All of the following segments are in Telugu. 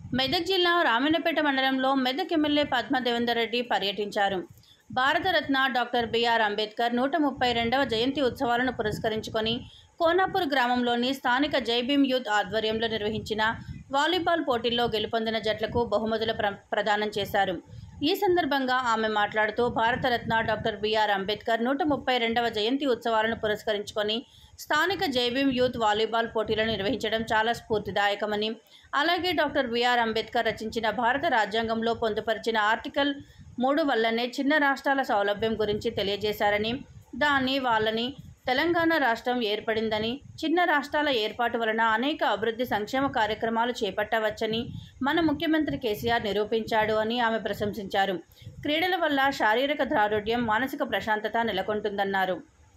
మెదక్ జిల్లా రామన్నపేట మండలంలో మెదక్ ఎమ్మెల్యే పద్మ దేవేందర్ రెడ్డి పర్యటించారు భారతరత్న డాక్టర్ బిఆర్ అంబేద్కర్ నూట ముప్పై రెండవ జయంతి ఉత్సవాలను పురస్కరించుకొని కోనాపూర్ గ్రామంలోని స్థానిక జైభీం యూత్ ఆధ్వర్యంలో నిర్వహించిన వాలీబాల్ పోటీల్లో గెలుపొందిన జట్లకు బహుమతుల ప్ర ప్రదానం చేశారు ఈ సందర్భంగా ఆమె మాట్లాడుతూ భారతరత్న డాక్టర్ బిఆర్ అంబేద్కర్ నూట ముప్పై రెండవ జయంతి ఉత్సవాలను పురస్కరించుకొని స్థానిక జైభీం యూత్ వాలీబాల్ పోటీలను నిర్వహించడం చాలా స్ఫూర్తిదాయకమని అలాగే డాక్టర్ బిఆర్ అంబేద్కర్ రచించిన భారత రాజ్యాంగంలో పొందుపరిచిన ఆర్టికల్ మూడు వల్లనే చిన్న రాష్ట్రాల సౌలభ్యం గురించి తెలియజేశారని దాన్ని వాళ్ళని తెలంగాణ రాష్ట్రం ఏర్పడిందని చిన్న రాష్ట్రాల ఏర్పాటు వలన అనేక అభివృద్ధి సంక్షేమ కార్యక్రమాలు చేపట్టవచ్చని మన ముఖ్యమంత్రి కేసీఆర్ నిరూపించాడు అని ఆమె ప్రశంసించారు క్రీడల వల్ల శారీరక దారుఢ్యం మానసిక ప్రశాంతత నెలకొంటుందన్నారు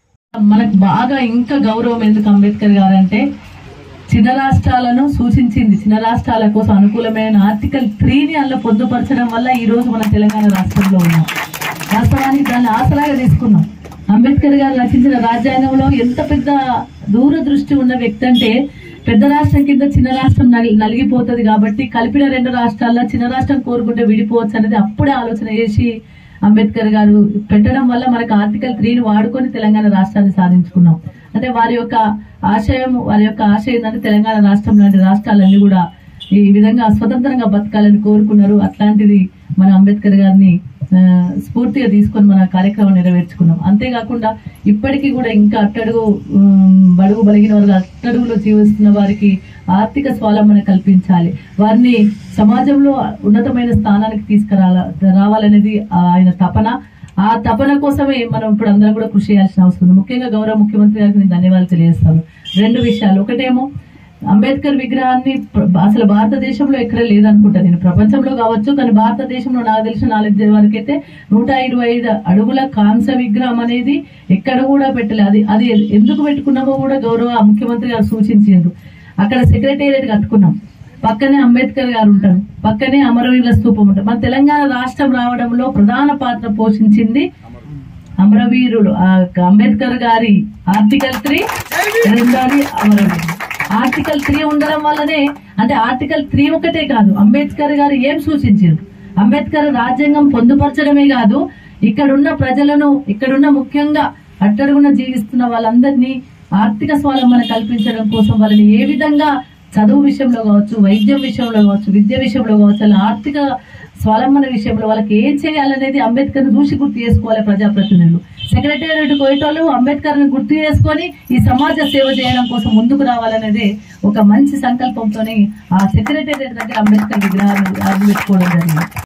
మనకు బాగా ఇంకా గౌరవం ఎందుకు అంబేద్కర్ గారు అంటే చిన్న రాష్ట్రాలను సూచించింది చిన్న రాష్ట్రాల కోసం అనుకూలమైన ఆర్టికల్ త్రీని అందులో పొందుపరచడం వల్ల ఈ రోజు మన తెలంగాణ రాష్ట్రంలో ఉన్నాం వాస్తవానికి దాన్ని ఆసరాగా తీసుకున్నాం అంబేద్కర్ గారు రచించిన రాజ్యాంగంలో ఎంత పెద్ద దూరదృష్టి ఉన్న వ్యక్తి అంటే పెద్ద రాష్ట్రం కింద చిన్న రాష్ట్రం నలి- నలిగిపోతుంది కాబట్టి కలిపిన రెండు రాష్ట్రాల్లో చిన్న రాష్ట్రం కోరుకుంటే విడిపోవచ్చు అనేది అప్పుడే ఆలోచన చేసి అంబేద్కర్ గారు పెట్టడం వల్ల మనకు ఆర్టికల్ త్రీని వాడుకొని తెలంగాణ రాష్ట్రాన్ని సాధించుకున్నాం అంటే వారి యొక్క ఆశయం వారి యొక్క ఆశ ఏంటంటే తెలంగాణ రాష్ట్రం లాంటి రాష్ట్రాలన్నీ కూడా ఈ విధంగా స్వతంత్రంగా బతకాలని కోరుకున్నారు అట్లాంటిది మన అంబేద్కర్ గారిని ఆ, స్ఫూర్తిగా తీసుకొని మన కార్యక్రమం నెరవేర్చుకున్నాం అంతేకాకుండా ఇప్పటికీ కూడా ఇంకా అట్టడుగు ఉమ్, బడుగు బలిగిన వారు అట్టడుగులో జీవిస్తున్న వారికి ఆర్థిక స్వాలంబన కల్పించాలి వారిని సమాజంలో ఉన్నతమైన స్థానానికి తీసుకురాల రావాలనేది ఆయన తపన ఆ తపన కోసమే మనం ఇప్పుడు అందరం కూడా కృషి చేయాల్సిన అవసరం ఉంది ముఖ్యంగా గౌరవ ముఖ్యమంత్రి గారికి నేను ధన్యవాదాలు తెలియజేస్తాను రెండు విషయాలు ఒకటేమో అంబేద్కర్ విగ్రహాన్ని ప్ర- అసలు భారతదేశంలో ఎక్కడ లేదనుకుంటా నేను ప్రపంచంలో కావచ్చు కానీ భారతదేశంలో నాకు తెలిసిన నాలెడ్జ్ వరకు అయితే నూట ఇరవై ఐదు అడుగుల కాంస్య విగ్రహం అనేది ఎక్కడ కూడా పెట్టలేదు అది అది ఎందుకు పెట్టుకున్నామో కూడా గౌరవ ముఖ్యమంత్రి గారు సూచించారు అక్కడ సెక్రటేరియట్ కట్టుకున్నాం పక్కనే అంబేద్కర్ గారు ఉంటారు పక్కనే అమరవీరుల స్తూపం ఉంటారు మన తెలంగాణ రాష్ట్రం రావడంలో ప్రధాన పాత్ర పోషించింది అమరవీరుడు ఆ అంబేద్కర్ గారి ఆర్టికల్ త్రీ రెండోది అమరవీరుడు ఆర్టికల్ త్రీ ఉండడం వల్లనే అంటే ఆర్టికల్ త్రీ ఒకటే కాదు అంబేద్కర్ గారు ఏం సూచించారు అంబేద్కర్ రాజ్యాంగం పొందుపరచడమే కాదు ఇక్కడున్న ప్రజలను ఇక్కడున్న ముఖ్యంగా అట్టడుగున జీవిస్తున్న వాళ్ళందరినీ ఆర్థిక స్వాలంబన కల్పించడం కోసం వాళ్ళని ఏ విధంగా చదువు విషయంలో కావచ్చు వైద్యం విషయంలో కావచ్చు విద్య విషయంలో కావచ్చు అలా ఆర్థిక స్వాలంబన విషయంలో వాళ్ళకి ఏం చేయాలనేది అంబేద్కర్ చూసి గుర్తు చేసుకోవాలి ప్రజాప్రతినిధులు సెక్రటేరియట్ కోయటోళ్ళు అంబేద్కర్ ని గుర్తు చేసుకొని ఈ సమాజ సేవ చేయడం కోసం ముందుకు రావాలనేది ఒక మంచి సంకల్పంతోని ఆ సెక్రటేరియట్ దగ్గర అంబేద్కర్ విగ్రహాన్ని పెట్టుకోవడం జరిగింది